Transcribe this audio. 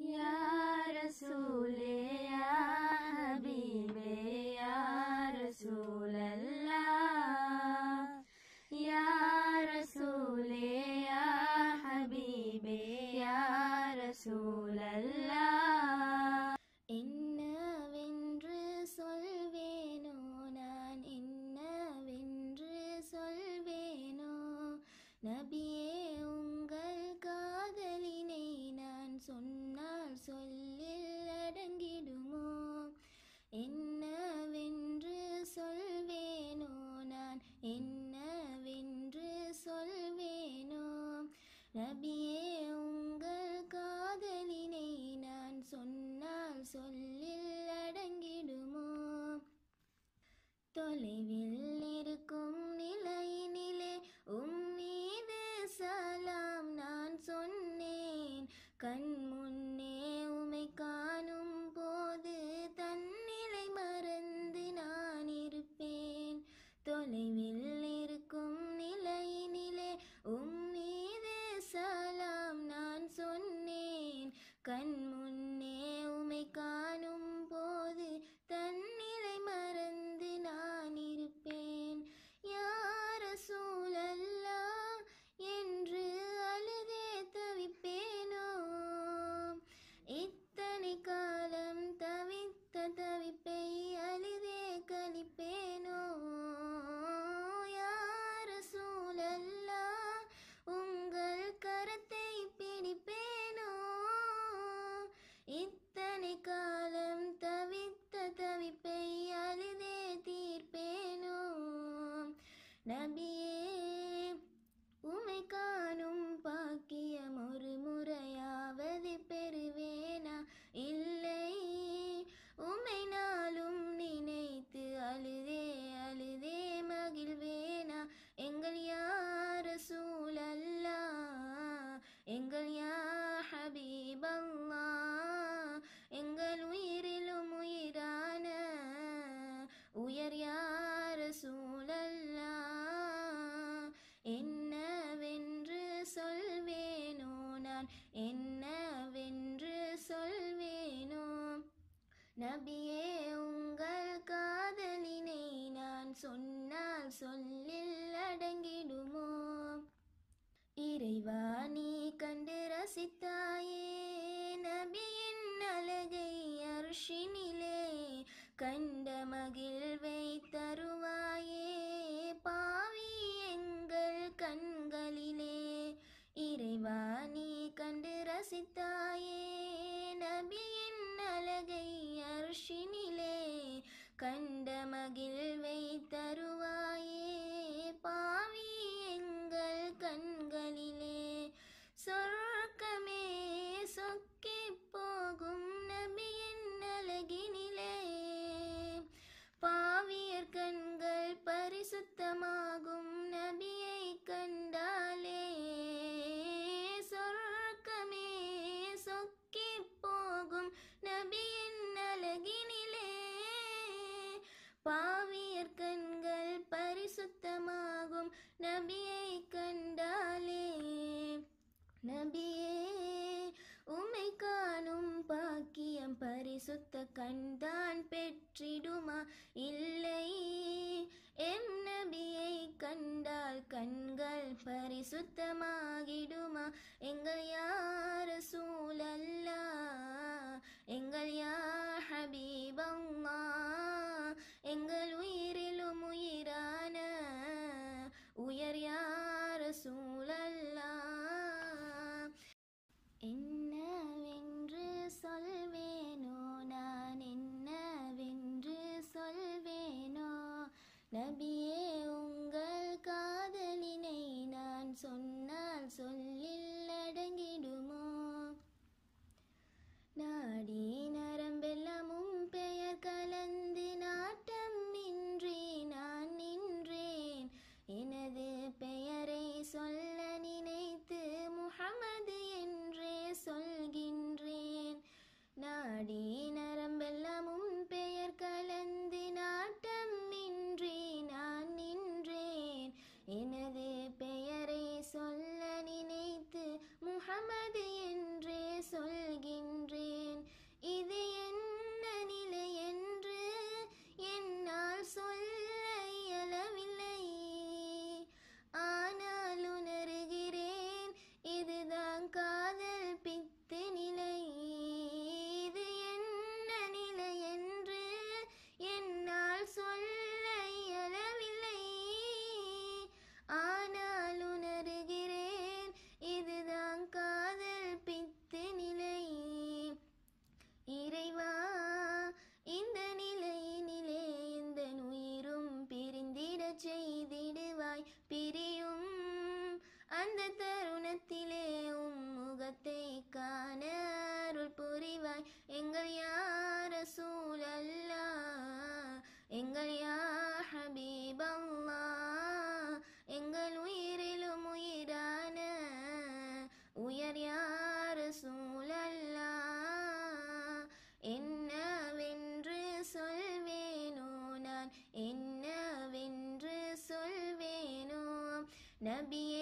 யா ரசூலே யா ஹபீபே யா ரசூலல்லாஹ் யா ரசூலே யா ஹபீபே யா ரசூலல்லாஹ் என்னவென்று சொல்வேனோ நான் என்னவென்று சொல்வேனோ நபியே உங்கள் காதலினை நான் சொன்னால் சொல்லில் அடங்கிடுமோ என்னவென்று சொல்வேனோ நான் என்னவென்று சொல்வேனோ நபியே உங்கள் காதலினை நான் சொன்னால் சொல்லில் அடங்கிடுமோ தொலைவில் இருக்கும் நிலையினிலே உம் மீது சலாம் நான் சொன்னேன் கண் முன்னே உமை காணும் போது தன்னிலை மறந்து நான் இருப்பேன் தொலைவில் இருக்கும் நிலையினிலே உம் மீது சலாம் நான் சொன்னேன் கண் முன்னே உமை காணும் போது தன்னிலை மறந்து நான் இருப்பேன் யார சூழல்லா என்று அழுதே தவிப்பேனோ இத்தனை காலம் தவித்த தவிப்பை அழுதே கழிப்பேனோ யார சூழல்லா உங்கள் கரத்தை பிடிப்பேனோ இத்தனை காலம் தவித்த தவிப்பை அழுதே தீர்ப்பேனோ நபியே உமை காணும் பாக்கியம் ஒரு முறையாவது பெறுவேனா இல்லை உமை நாளும் நினைத்து அழுதே அழுதே மகிழ்வேனா எங்கள் யார சூழல்லா எங்கள் யா ஹபீபல்லா எங்கள் உயிரிலும் உயிரான உயர் யார சூழல்லா என்னவென்று சொல்வேனோ நான் என்னவென்று சொல்வேனோ நபியே உங்கள் காதலினை நான் சொன்னால் சொல்லில் அடங்கிடுமோ இறைவா நீ கண்டு ரசித்தாயே நபியின் அழகை அர்ஷினிலே கண்ட மகிழ்வை தருவாயே பாவி எங்கள் கண்களிலே இறைவா நீ கண்டு ரசித்தாயே நபியின் அழகை அர்ஷினிலே கண்ட மகிழ்வை தருவாயே பாவி எங்கள் கண்களிலே சொர்க்கமே சொக்கி போகும் நபியின் அழகினிலே பாவியர் கண்கள் பரிசுத்தமாகும் நபியை கண்டாலே சொர்க்கமே சொக்கி போகும் நபியின் அழகினிலே பாவியர் கண்கள் பரிசுத்தமாகும் நபியை கண்டாலே நபியே உமை காணும் பாக்கியம் பரிசுத்த கண்தான் பெற்றிடுமா இல்லை எம் நபியை கண்டால் கண்கள் பரிசுத்தமாகிடுமா எங்கள் யார சூழல்லா எங்கள் யா ஹபீபல்லா எங்கள் உயிரிலும் உயிரான உயர் யார சூழல்லா என்னவென்று சொல்வேனோ நான் என்னவென்று சொல்வேனோ நபியே உங்கள் காதலினை நான் சொன்னால் சொல்லில் அடங்கிடுமோ நாடி நரம் பொறிவாய் பிரியும் அந்த தருணத்திலே உம் முகத்தை காண அருள் புரிவாய் எங்கள் யார சூழல்லா எங்கள் யா ஹபீபல்லா எங்கள் உயிரிலும் உயிரான உயர் யார சூழல்லா என்னவென்று சொல்வேனோ நான் என்னவென்று சொல்வேனோ நபியே